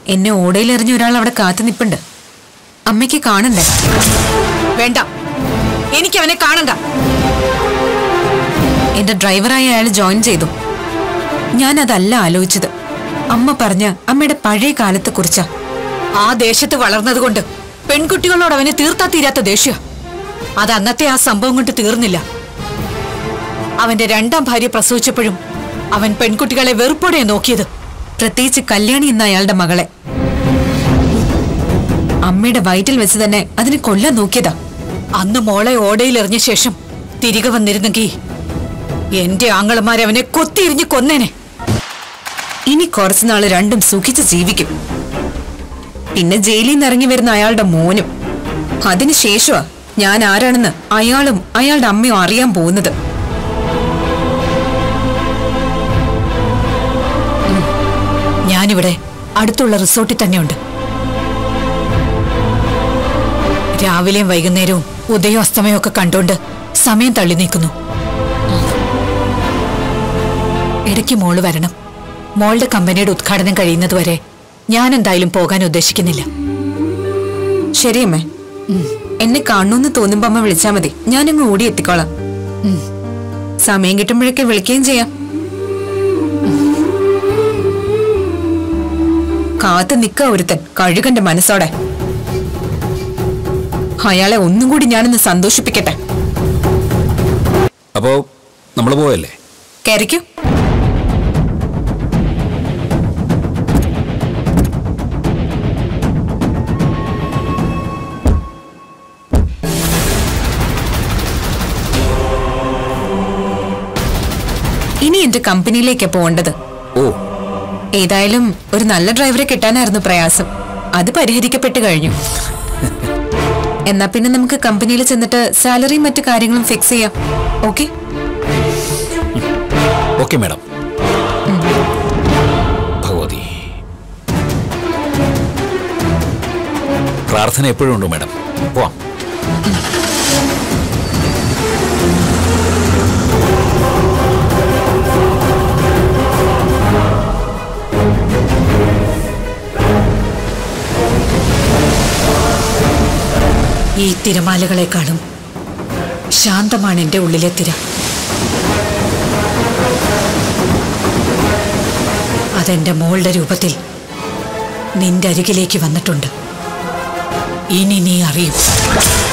എന്നെ ഓടയിലെറിഞ്ഞ ഒരാൾ അവിടെ കാത്തു നിപ്പുണ്ട് അമ്മയ്ക്ക് കാണണ്ടേ വേണ്ട എനിക്ക് അവനെ കാണണ്ട എന്റെ ഡ്രൈവറായി അയാൾ ജോയിൻ ചെയ്തു ഞാൻ അതല്ല ആലോചിച്ചത് അമ്മ പറഞ്ഞ അമ്മയുടെ പഴയ കാലത്തെ കുറിച്ചാ ആ ദേശത്ത് വളർന്നതുകൊണ്ട് പെൺകുട്ടികളോട് അവന് തീർത്താ തീരാത്ത ദേഷ്യ അത് അന്നത്തെ ആ സംഭവം കൊണ്ട് തീർന്നില്ല അവന്റെ രണ്ടാം ഭാര്യ പ്രസവിച്ചപ്പോഴും അവൻ പെൺകുട്ടികളെ വെറുപ്പോടെ നോക്കിയത് പ്രത്യേകിച്ച് കല്യാണി എന്ന അയാളുടെ മകളെ അമ്മയുടെ വയറ്റിൽ വെച്ച് തന്നെ അതിനെ കൊല്ലാൻ നോക്കിയതാ അന്ന് മോളെ ഓടയിലെറിഞ്ഞ ശേഷം തിരികെ വന്നിരുന്നെങ്കിൽ എന്റെ ആങ്ങളമാരെ അവനെ കൊത്തിയിരിഞ്ഞ് കൊന്നേനെ ഇനി കുറച്ചുനാള് രണ്ടും സുഖിച്ച് ജീവിക്കും പിന്നെ ജയിലിൽ നിന്ന് ഇറങ്ങി വരുന്ന അയാളുടെ മോനും അതിനുശേഷമാ ഞാൻ ആരാണെന്ന് അയാളും അയാളുടെ അമ്മയും അറിയാൻ പോകുന്നത് ഞാനിവിടെ അടുത്തുള്ള റിസോർട്ടിൽ തന്നെയുണ്ട് രാവിലെയും വൈകുന്നേരവും ഉദയം അസ്തമയം ഒക്കെ കണ്ടോണ്ട് സമയം തള്ളി നീക്കുന്നു ഇടയ്ക്ക് മോള് വരണം മോളുടെ കമ്പനിയുടെ ഉദ്ഘാടനം കഴിയുന്നതുവരെ ഞാൻ എന്തായാലും പോകാൻ ഉദ്ദേശിക്കുന്നില്ല ശരിയമ്മേ എന്നെ കാണണമെന്ന് തോന്നുമ്പോ അമ്മ വിളിച്ചാ മതി ഞാനങ്ങ് ഓടി എത്തിക്കോളാം ഉം. സമയം കിട്ടുമ്പോഴൊക്കെ വിളിക്കുകയും ചെയ്യാം കാത്തു നിക്ക ഒരുത്തൻ കഴുകന്റെ മനസ്സോടെ അയാളെ ഒന്നും കൂടി ഞാനൊന്ന് സന്തോഷിപ്പിക്കട്ടെ അപ്പോ നമ്മൾ പോയല്ലേ കയറിക്കോ ഇനി എന്റെ കമ്പനിയിലേക്കാ പോകേണ്ടത് ഓ ഏതായാലും ഒരു നല്ല ഡ്രൈവറെ കിട്ടാനായിരുന്നു പ്രയാസം അത് പരിഹരിക്കപ്പെട്ട് കഴിഞ്ഞു എന്നാ പിന്നെ നമുക്ക് കമ്പനിയിൽ ചെന്നിട്ട് സാലറിയും മറ്റു കാര്യങ്ങളും ഫിക്സ് ചെയ്യാം ഓക്കെ ഓക്കെ മാഡം ഭഗവതി പ്രാർത്ഥന എപ്പോഴും ഉണ്ട് മാഡം പോവാം ഈ തിരമാലകളെക്കാളും ശാന്തമാണ് എന്റെ ഉള്ളിലെ തിര അതെന്റെ മോളുടെ രൂപത്തിൽ നിന്റെ അരികിലേക്ക് വന്നിട്ടുണ്ട് ഇനി നീ അറിയും